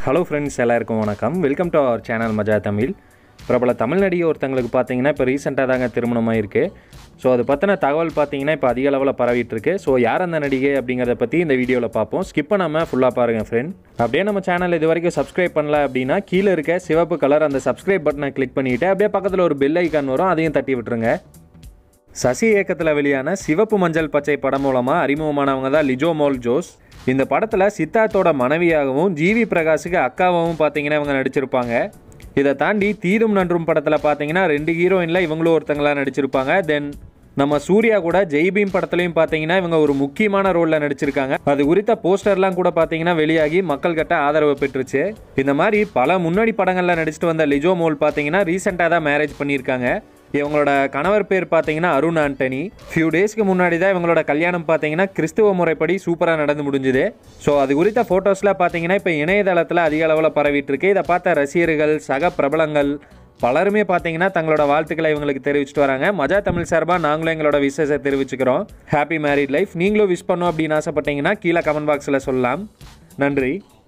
hello friends எல்லாருக்கும் வணக்கம் welcome to our channel மஜா தமிழ் பிரபல தமிழ் நடிகை ஒருத்தங்களுக்கு பார்த்தீங்கன்னா இப்போ ரீசெண்டாக தாங்க திருமணமாக இருக்குது ஸோ அது பற்றின தகவல் பார்த்தீங்கன்னா இப்போ அதிக அளவில் பரவிட்டு இருக்கு ஸோ யார் அந்த நடிகை அப்படிங்கிறத பற்றி இந்த வீடியோவில் பார்ப்போம் ஸ்கிப் பண்ணாமல் ஃபுல்லாக பாருங்கள் ஃப்ரெண்ட் அப்படியே நம்ம சேனல் இது வரைக்கும் சப்ஸ்கிரைப் பண்ணல அப்படின்னா கீழே இருக்க சிவப்பு கலர் அந்த சப்ஸ்கிரைப் பட்டனை கிளிக் பண்ணிவிட்டு அப்படியே பக்கத்தில் ஒரு பெல் ஐக்கான் வரும் அதையும் தட்டி விட்டுருங்க சசி இயக்கத்தில் வெளியான சிவப்பு மஞ்சள் பச்சை படம் மூலமாக அறிமுகமானவங்க தான் லிஜோ மோல் ஜோஸ் இந்த படத்தில் சித்தார்த்தோட மனைவியாகவும் ஜிவி பிரகாஷுக்கு அக்காவாகவும் பார்த்தீங்கன்னா இவங்க நடிச்சிருப்பாங்க இதை தாண்டி தீதும் நன்றும் படத்தில் பார்த்தீங்கன்னா ரெண்டு ஹீரோயினில் இவங்களும் ஒருத்தங்களா நடிச்சிருப்பாங்க தென் நம்ம சூர்யா கூட ஜெய்பீம் படத்துலையும் பார்த்தீங்கன்னா இவங்க ஒரு முக்கியமான ரோலில் நடிச்சிருக்காங்க அது குறித்த போஸ்டர்லாம் கூட பார்த்தீங்கன்னா வெளியாகி மக்கள் கிட்ட ஆதரவு பெற்றுச்சு இந்த மாதிரி பல முன்னணி படங்களில் நடிச்சிட்டு வந்த லிஜோ மோல் பார்த்தீங்கன்னா ரீசெண்டாக தான் மேரேஜ் பண்ணியிருக்காங்க இவங்களோட கணவர் பேர் பார்த்தீங்கன்னா அருண் ஆண்டனி ஃபியூ டேஸ்க்கு முன்னாடி தான் இவங்களோட கல்யாணம் பார்த்தீங்கன்னா கிறிஸ்துவ முறைப்படி சூப்பராக நடந்து முடிஞ்சுது ஸோ அது குறித்த ஃபோட்டோஸ்லாம் பார்த்தீங்கன்னா இப்போ இணையதளத்தில் அதிக அளவில் பரவிட்டு இருக்கு இதை பார்த்த ரசிகர்கள் சக பிரபலங்கள் பலருமே பார்த்தீங்கன்னா தங்களோட வாழ்த்துக்களை இவங்களுக்கு தெரிவிச்சிட்டு வராங்க மஜா தமிழ் சார்பாக நாங்களும் எங்களோட விசேஷத்தை தெரிவிச்சுக்கிறோம் ஹாப்பி மேரிட் லைஃப் நீங்களும் விஷ் பண்ணோம் அப்படின்னு ஆசைப்பட்டீங்கன்னா கீழே கமெண்ட் பாக்ஸில் சொல்லலாம் நன்றி